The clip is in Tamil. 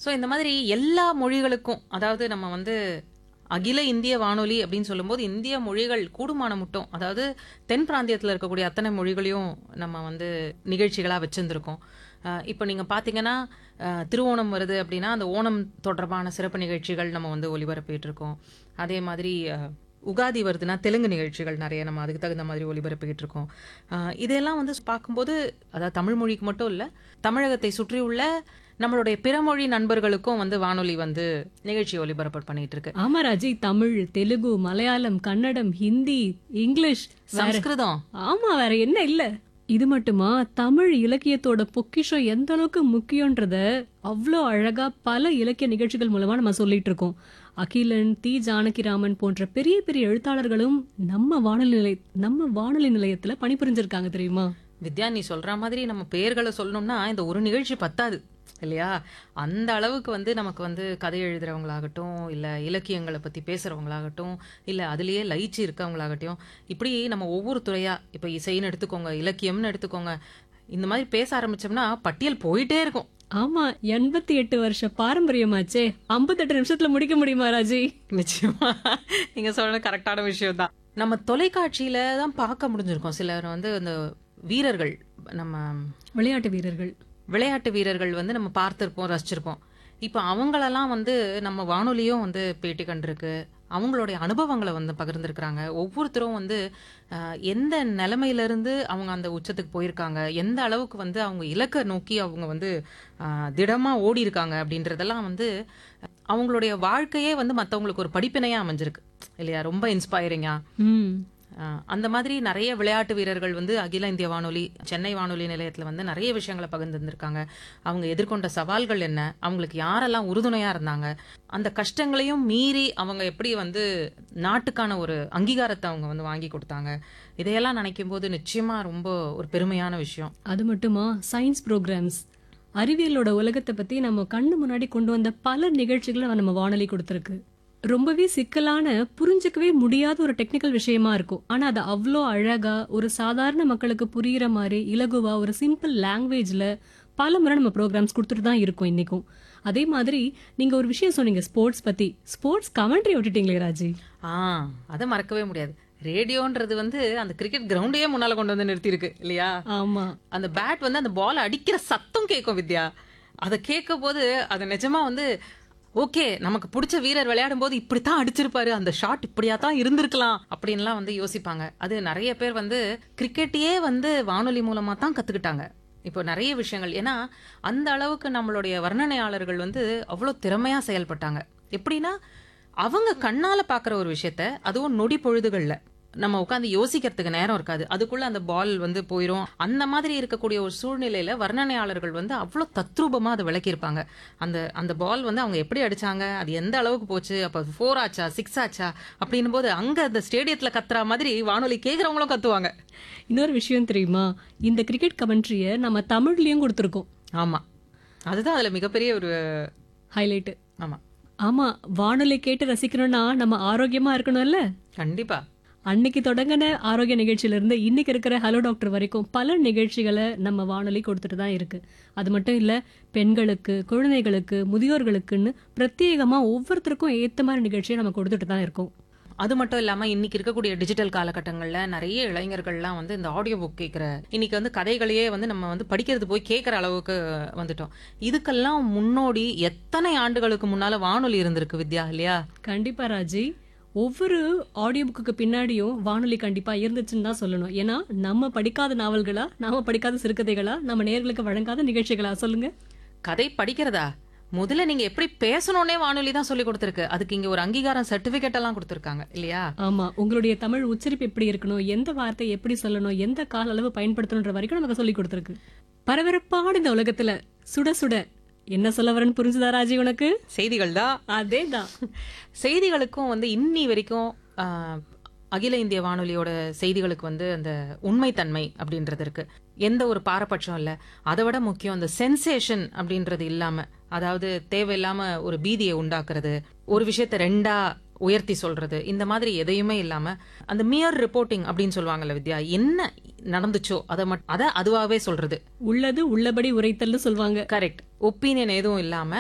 ஸோ இந்த மாதிரி எல்லா மொழிகளுக்கும் அதாவது நம்ம வந்து அகில இந்திய வானொலி அப்படின்னு சொல்லும்போது இந்திய மொழிகள் கூடுமான மட்டும் அதாவது தென் பிராந்தியத்தில் இருக்கக்கூடிய அத்தனை மொழிகளையும் நம்ம வந்து நிகழ்ச்சிகளாக வச்சுருந்துருக்கோம் இப்போ நீங்கள் பார்த்தீங்கன்னா அஹ், திருவோணம் வருது அப்படின்னா அந்த ஓணம் தொடர்பான சிறப்பு நிகழ்ச்சிகள் நம்ம வந்து ஒளிபரப்பிட்டு இருக்கோம் அதே மாதிரி அஹ், உகாதி வருதுன்னா தெலுங்கு நிகழ்ச்சிகள் நிறைய நம்ம அதுக்கு தகுந்த மாதிரி ஒளிபரப்பிக்கிட்டு இருக்கோம் அஹ், இதெல்லாம் வந்து பார்க்கும்போது அதாவது தமிழ் மொழிக்கு மட்டும் இல்லை தமிழகத்தை சுற்றியுள்ள நம்மளுடைய பிறமொழி நண்பர்களுக்கும் வந்து வானொலி வந்து நிகழ்ச்சி ஒளிபரப்பு பண்ணிட்டு இருக்கு ஆமா ராஜி தமிழ் தெலுங்கு மலையாளம் கன்னடம் ஹிந்தி இங்கிலீஷ் சம்ஸ்கிருதம் ஆமா வேற என்ன இல்ல இது மட்டுமா தமிழ் இலக்கியத்தோட பொக்கிஷம் எந்த அளவுக்கு முக்கியன்றத அவ்வளோ அழகா பல இலக்கிய நிகழ்ச்சிகள் மூலமா நம்ம சொல்லிட்டு இருக்கோம் அகிலன் தி ஜானகிராமன் போன்ற பெரிய பெரிய எழுத்தாளர்களும் நம்ம வானொலி நிலைய நம்ம வானொலி நிலையத்துல பணிபுரிஞ்சிருக்காங்க தெரியுமா வித்யா நீ சொல்ற மாதிரி நம்ம பெயர்களை சொல்லணும்னா இந்த ஒரு நிகழ்ச்சி பத்தாது இல்லையா அந்த அளவுக்கு வந்து நமக்கு வந்து கதை எழுதுறவங்களாகட்டும் இல்ல இலக்கியங்களை பத்தி பேசுறவங்களாகட்டும் இல்ல அதுலயே லயிச்சு இருக்கவங்களாகட்டும் இப்படி நம்ம ஒவ்வொரு துறையா இப்ப இசைன்னு எடுத்துக்கோங்க இலக்கியம்னு எடுத்துக்கோங்க இந்த மாதிரி பேச ஆரம்பிச்சோம்னா பட்டியல் போயிட்டே இருக்கும் ஆமா எண்பத்தி எட்டு வருஷ பாரம்பரியமாச்சே ஐம்பத்தெட்டு நிமிஷத்துல முடிக்க முடியுமா ராஜி நிச்சயமா நீங்க சொல்றது கரெக்டான விஷயம் தான் நம்ம தொலைக்காட்சியில தான் பார்க்க முடிஞ்சிருக்கோம் சிலர் வந்து இந்த வீரர்கள் நம்ம விளையாட்டு வீரர்கள் விளையாட்டு வீரர்கள் வந்து நம்ம பார்த்திருப்போம் ரசிச்சிருப்போம் இப்போ அவங்களெல்லாம் வந்து நம்ம வானொலியும் வந்து பேட்டி கண்டிருக்கு அவங்களுடைய அனுபவங்களை வந்து பகிர்ந்திருக்கிறாங்க ஒவ்வொருத்தரும் வந்து அஹ், எந்த நிலைமையிலிருந்து அவங்க அந்த உச்சத்துக்கு போயிருக்காங்க எந்த அளவுக்கு வந்து அவங்க இலக்கை நோக்கி அவங்க வந்து அஹ், திடமா ஓடி இருக்காங்க அப்படின்றதெல்லாம் வந்து அவங்களுடைய வாழ்க்கையே வந்து மற்றவங்களுக்கு ஒரு படிப்பினையா அமைஞ்சிருக்கு இல்லையா ரொம்ப இன்ஸ்பைரிங்கா ம் ஆஹ் அந்த மாதிரி நிறைய விளையாட்டு வீரர்கள் வந்து அகில இந்திய வானொலி சென்னை வானொலி நிலையத்தில் வந்து நிறைய விஷயங்களை பகிர்ந்துருக்காங்க அவங்க எதிர்கொண்ட சவால்கள் என்ன அவங்களுக்கு யாரெல்லாம் உறுதுணையா இருந்தாங்க அந்த கஷ்டங்களையும் மீறி அவங்க எப்படி வந்து நாட்டுக்கான ஒரு அங்கீகாரத்தை அவங்க வந்து வாங்கி கொடுத்தாங்க இதையெல்லாம் நினைக்கும் போது நிச்சயமா ரொம்ப ஒரு பெருமையான விஷயம் அது மட்டுமா சயின்ஸ் ப்ரோக்ராம்ஸ் அறிவியலோட உலகத்தை பத்தி நம்ம கண்ணு முன்னாடி கொண்டு வந்த பல நிகழ்ச்சிகளை நம்ம வானொலி கொடுத்துருக்கு ரொம்பவே சிக்கலான புரிஞ்சுக்கவே முடியாத ஒரு டெக்னிக்கல் விஷயமா இருக்கும் ஆனா அது அவ்வளோ அழகா ஒரு சாதாரண மக்களுக்கு புரியுற மாதிரி இலகுவா ஒரு சிம்பிள் லாங்குவேஜ்ல பல முறை நம்ம ப்ரோக்ராம்ஸ் கொடுத்துட்டு தான் இருக்கோம் இன்னைக்கும் அதே மாதிரி நீங்க ஒரு விஷயம் சொன்னீங்க ஸ்போர்ட்ஸ் பத்தி ஸ்போர்ட்ஸ் கமெண்ட்ரி விட்டுட்டீங்களே ராஜி ஆ அதை மறக்கவே முடியாது ரேடியோன்றது வந்து அந்த கிரிக்கெட் கிரவுண்டையே முன்னால கொண்டு வந்து நிறுத்தியிருக்கு இல்லையா ஆமா அந்த பேட் வந்து அந்த பால் அடிக்கிற சத்தம் கேட்கும் வித்யா அதை கேட்கும் போது அது நிஜமா வந்து ஓகே நமக்கு பிடிச்ச வீரர் விளையாடும் போது இப்படித்தான் அடிச்சிருப்பாரு அந்த ஷாட் இப்படியா தான் இருந்திருக்கலாம் அப்படின்லாம் வந்து யோசிப்பாங்க அது நிறைய பேர் வந்து கிரிக்கெட்டையே வந்து வானொலி மூலமா தான் கத்துக்கிட்டாங்க இப்போ நிறைய விஷயங்கள் ஏன்னா அந்த அளவுக்கு நம்மளுடைய வர்ணனையாளர்கள் வந்து அவ்வளோ திறமையா செயல்பட்டாங்க எப்படின்னா அவங்க கண்ணால பாக்குற ஒரு விஷயத்த அதுவும் நொடி பொழுதுகள்ல நம்ம உட்காந்து யோசிக்கிறதுக்கு நேரம் இருக்காது அதுக்குள்ள அந்த பால் வந்து போயிரும் அந்த மாதிரி இருக்கக்கூடிய ஒரு சூழ்நிலையில வர்ணனையாளர்கள் வந்து அவ்வளவு தத்ரூபமா அதை விளக்கியிருப்பாங்க அந்த அந்த பால் வந்து அவங்க எப்படி அடிச்சாங்க அது எந்த அளவுக்கு போச்சு அப்ப ஃபோர் ஆச்சா சிக்ஸ் ஆச்சா அப்படின்னும் போது அங்க அந்த ஸ்டேடியத்துல கத்துற மாதிரி வானொலி கேக்குறவங்களும் கத்துவாங்க இன்னொரு விஷயம் தெரியுமா இந்த கிரிக்கெட் கமெண்ட்ரியை நம்ம தமிழ்லயும் கொடுத்துருக்கோம் ஆமா அதுதான் அதுல மிகப்பெரிய ஒரு ஹைலைட் ஆமா ஆமா வானொலி கேட்டு ரசிக்கணும்னா நம்ம ஆரோக்கியமா இருக்கணும்ல கண்டிப்பா அன்னைக்கு தொடங்கின ஆரோக்கிய நிகழ்ச்சியில இருந்து இன்னைக்கு இருக்கிற ஹலோ டாக்டர் வரைக்கும் பல நிகழ்ச்சிகளை நம்ம வானொலி கொடுத்துட்டு தான் இருக்கு அது மட்டும் இல்ல பெண்களுக்கு குழந்தைகளுக்கு முதியோர்களுக்குன்னு பிரத்யேகமா ஒவ்வொருத்தருக்கும் ஏத்த மாதிரி நிகழ்ச்சியை நம்ம கொடுத்துட்டு தான் இருக்கோம் அது மட்டும் இல்லாம இன்னைக்கு இருக்கக்கூடிய டிஜிட்டல் காலகட்டங்கள்ல நிறைய இளைஞர்கள்லாம் வந்து இந்த ஆடியோ புக் கேட்கிற இன்னைக்கு வந்து கதைகளையே வந்து நம்ம வந்து படிக்கிறது போய் கேட்கிற அளவுக்கு வந்துட்டோம் இதுக்கெல்லாம் முன்னோடி எத்தனை ஆண்டுகளுக்கு முன்னால வானொலி இருந்திருக்கு வித்யா இல்லையா கண்டிப்பா ராஜி ஒவ்வொரு ஆடியோ புக்குக்கு பின்னாடியும் வானொலி கண்டிப்பா இருந்துச்சுன்னு தான் சொல்லணும் ஏன்னா நம்ம படிக்காத நாவல்களா நாம படிக்காத சிறுகதைகளா நம்ம நேர்களுக்கு வழங்காத நிகழ்ச்சிகளா சொல்லுங்க கதை படிக்கிறதா முதல்ல நீங்க எப்படி பேசணும்னே வானொலி தான் சொல்லி கொடுத்துருக்கு அதுக்கு இங்க ஒரு அங்கீகாரம் சர்டிபிகேட் எல்லாம் கொடுத்துருக்காங்க இல்லையா ஆமா உங்களுடைய தமிழ் உச்சரிப்பு எப்படி இருக்கணும் எந்த வார்த்தை எப்படி சொல்லணும் எந்த கால அளவு பயன்படுத்தணுன்ற வரைக்கும் நமக்கு சொல்லி கொடுத்துருக்கு பரபரப்பான இந்த உலகத்துல சுட சுட என்ன சொல்ல வரேன்னு புரிஞ்சுதா ராஜி உனக்கு செய்திகள் தான் அதேதான் செய்திகளுக்கும் வந்து இன்னி வரைக்கும் ஆஹ், அகில இந்திய வானொலியோட செய்திகளுக்கு வந்து அந்த உண்மைத்தன்மை அப்படின்றது இருக்கு எந்த ஒரு பாரபட்சம் இல்ல அதை விட முக்கியம் அந்த சென்சேஷன் அப்படின்றது இல்லாம அதாவது தேவையில்லாம ஒரு பீதியை உண்டாக்குறது ஒரு விஷயத்த ரெண்டா உயர்த்தி சொல்றது இந்த மாதிரி எதையுமே இல்லாம அந்த மியர் ரிப்போர்ட்டிங் அப்படின்னு சொல்லுவாங்கல்ல வித்யா என்ன நடந்துச்சோ அதை மட் அதை அதுவாவே சொல்றது உள்ளது உள்ளபடி உரைத்தல்னு சொல்லுவாங்க கரெக்ட் ஒப்பீனியன் எதுவும் இல்லாம